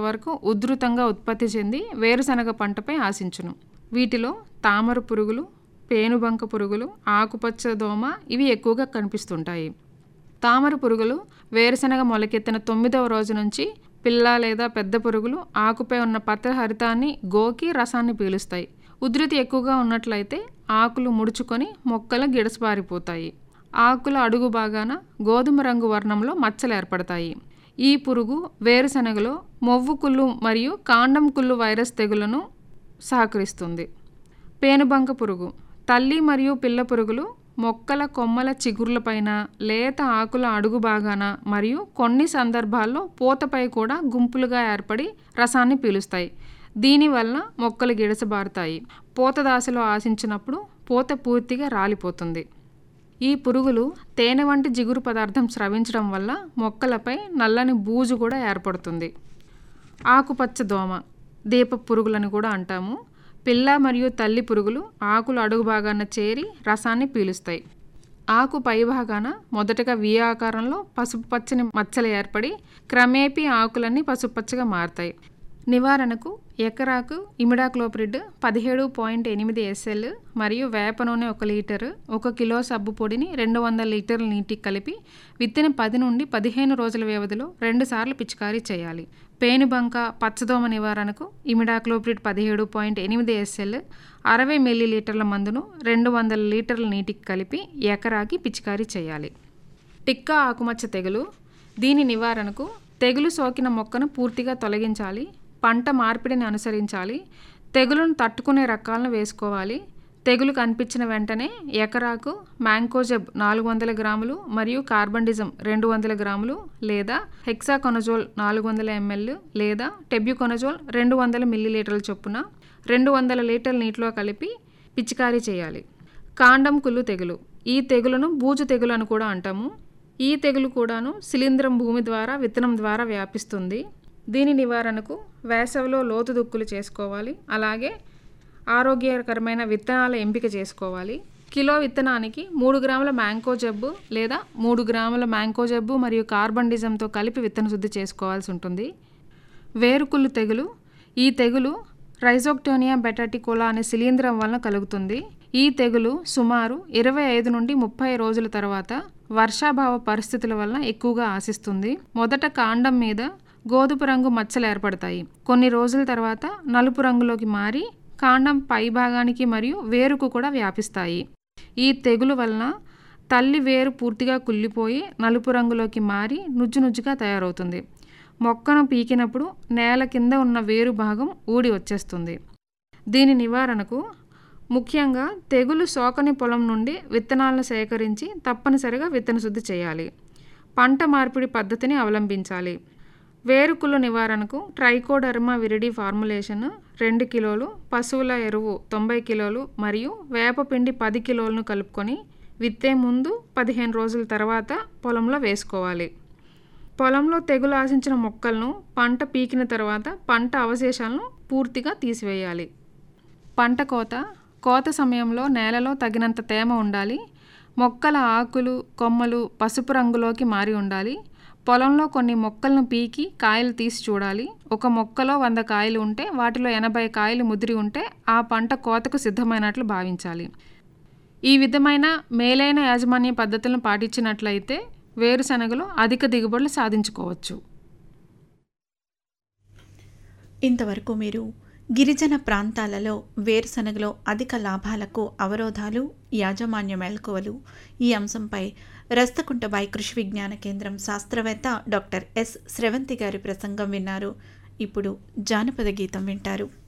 వరకు ఉధృతంగా ఉత్పత్తి చెంది వేరుశనగ పంటపై ఆశించును వీటిలో తామర పురుగులు పేనుబంక పురుగులు ఆకుపచ్చ దోమ ఇవి ఎక్కువగా కనిపిస్తుంటాయి తామర పురుగులు వేరుశనగ మొలకెత్తిన తొమ్మిదవ రోజు నుంచి పిల్ల లేదా పెద్ద పురుగులు ఆకుపై ఉన్న పత్ర హరితాన్ని గోకి రసాన్ని పీలుస్తాయి ఉధృతి ఎక్కువగా ఉన్నట్లయితే ఆకులు ముడుచుకొని మొక్కలు గిడసబారిపోతాయి ఆకుల అడుగు భాగాన గోధుమ రంగు వర్ణంలో మచ్చలు ఏర్పడతాయి ఈ పురుగు వేరుశనగలో మొవ్వు కుళ్ళు మరియు కాండం కుళ్ళు వైరస్ తెగులను సహకరిస్తుంది పేనుబంక పురుగు తల్లి మరియు పిల్ల పురుగులు మొక్కల కొమ్మల చిగుర్లపైన లేత ఆకుల అడుగు భాగాన మరియు కొన్ని సందర్భాల్లో పూతపై కూడా గుంపులుగా ఏర్పడి రసాన్ని పీలుస్తాయి దీనివల్ల మొక్కలు గిడసబారుతాయి పూత దశలో ఆశించినప్పుడు పూత పూర్తిగా రాలిపోతుంది ఈ పురుగులు తేనె వంటి జిగురు పదార్థం స్రవించడం వల్ల మొక్కలపై నల్లని బూజు కూడా ఏర్పడుతుంది ఆకుపచ్చ దోమ దీప పురుగులని కూడా అంటాము పిల్ల మరియు తల్లి పురుగులు ఆకులు అడుగు భాగాన చేరి రసాన్ని పీలుస్తాయి ఆకు పై భాగాన మొదటగా వి ఆకారంలో పసుపు పచ్చని మచ్చలు ఏర్పడి క్రమేపీ ఆకులన్నీ పసుపచ్చగా మారుతాయి నివారణకు ఎకరాకు ఇమిడాక్లోప్రిడ్ పదిహేడు పాయింట్ ఎనిమిది ఎస్ఎల్ మరియు వేప నూనె ఒక లీటరు ఒక కిలో సబ్బు పొడిని రెండు వందల లీటర్ల నీటికి కలిపి విత్తిన పది నుండి పదిహేను రోజుల వ్యవధిలో రెండుసార్లు పిచికారీ చేయాలి పేనుబంక పచ్చదోమ నివారణకు ఇమిడాక్లోప్రిడ్ పదిహేడు పాయింట్ ఎనిమిది ఎస్ఎల్ అరవై మిల్లీ లీటర్ల మందును రెండు వందల లీటర్ల నీటికి కలిపి ఎకరాకి పిచికారీ చేయాలి టిక్కా ఆకుమచ్చ తెగులు దీని నివారణకు తెగులు సోకిన మొక్కను పూర్తిగా తొలగించాలి పంట మార్పిడిని అనుసరించాలి తెగులును తట్టుకునే రకాలను వేసుకోవాలి తెగులు కనిపించిన వెంటనే ఎకరాకు మ్యాంకోజెబ్ నాలుగు వందల గ్రాములు మరియు కార్బండిజం రెండు వందల గ్రాములు లేదా హెక్సాకొనజోల్ నాలుగు వందల ఎంఎల్ లేదా టెబ్యూకొనజోల్ రెండు వందల మిల్లీలీటర్ల చొప్పున రెండు వందల లీటర్ల నీటిలో కలిపి పిచికారీ చేయాలి కాండం కుళ్ళు తెగులు ఈ తెగులను బూజు తెగులు అని కూడా అంటాము ఈ తెగులు కూడాను శిలీంధ్రం భూమి ద్వారా విత్తనం ద్వారా వ్యాపిస్తుంది దీని నివారణకు వేసవిలో లోతు దుక్కులు చేసుకోవాలి అలాగే ఆరోగ్యకరమైన విత్తనాల ఎంపిక చేసుకోవాలి కిలో విత్తనానికి మూడు గ్రాముల మ్యాంకో జబ్బు లేదా మూడు గ్రాముల మ్యాంకో జబ్బు మరియు కార్బండిజంతో కలిపి విత్తన శుద్ధి చేసుకోవాల్సి ఉంటుంది వేరుకుళ్ళు తెగులు ఈ తెగులు రైజోక్టోనియా బెటాటికోలా అనే శిలీంధ్రం వలన కలుగుతుంది ఈ తెగులు సుమారు ఇరవై ఐదు నుండి ముప్పై రోజుల తర్వాత వర్షాభావ పరిస్థితుల వలన ఎక్కువగా ఆశిస్తుంది మొదట కాండం మీద గోధుమ రంగు మచ్చలు ఏర్పడతాయి కొన్ని రోజుల తర్వాత నలుపు రంగులోకి మారి కాండం పై భాగానికి మరియు వేరుకు కూడా వ్యాపిస్తాయి ఈ తెగులు వలన తల్లి వేరు పూర్తిగా కుళ్ళిపోయి నలుపు రంగులోకి మారి నుజ్జు నుజ్జుగా తయారవుతుంది మొక్కను పీకినప్పుడు నేల కింద ఉన్న వేరు భాగం ఊడి వచ్చేస్తుంది దీని నివారణకు ముఖ్యంగా తెగులు సోకని పొలం నుండి విత్తనాలను సేకరించి తప్పనిసరిగా విత్తన శుద్ధి చేయాలి పంట మార్పిడి పద్ధతిని అవలంబించాలి వేరుకుళ్ళు నివారణకు ట్రైకోడర్మా విరిడి ఫార్ములేషన్ రెండు కిలోలు పశువుల ఎరువు తొంభై కిలోలు మరియు వేపపిండి పది కిలోలను కలుపుకొని విత్తే ముందు పదిహేను రోజుల తర్వాత పొలంలో వేసుకోవాలి పొలంలో తెగులు ఆశించిన మొక్కలను పంట పీకిన తర్వాత పంట అవశేషాలను పూర్తిగా తీసివేయాలి పంట కోత కోత సమయంలో నేలలో తగినంత తేమ ఉండాలి మొక్కల ఆకులు కొమ్మలు పసుపు రంగులోకి మారి ఉండాలి పొలంలో కొన్ని మొక్కలను పీకి కాయలు తీసి చూడాలి ఒక మొక్కలో వంద కాయలు ఉంటే వాటిలో ఎనభై కాయలు ముదిరి ఉంటే ఆ పంట కోతకు సిద్ధమైనట్లు భావించాలి ఈ విధమైన మేలైన యాజమాన్య పద్ధతులను పాటించినట్లయితే వేరుశనగలు అధిక దిగుబడులు సాధించుకోవచ్చు ఇంతవరకు మీరు గిరిజన ప్రాంతాలలో వేరుశనగలో అధిక లాభాలకు అవరోధాలు యాజమాన్య మెలకువలు ఈ అంశంపై రస్తకుంటబాయి కృషి విజ్ఞాన కేంద్రం శాస్త్రవేత్త డాక్టర్ ఎస్ స్రవంతి గారి ప్రసంగం విన్నారు ఇప్పుడు జానపద గీతం వింటారు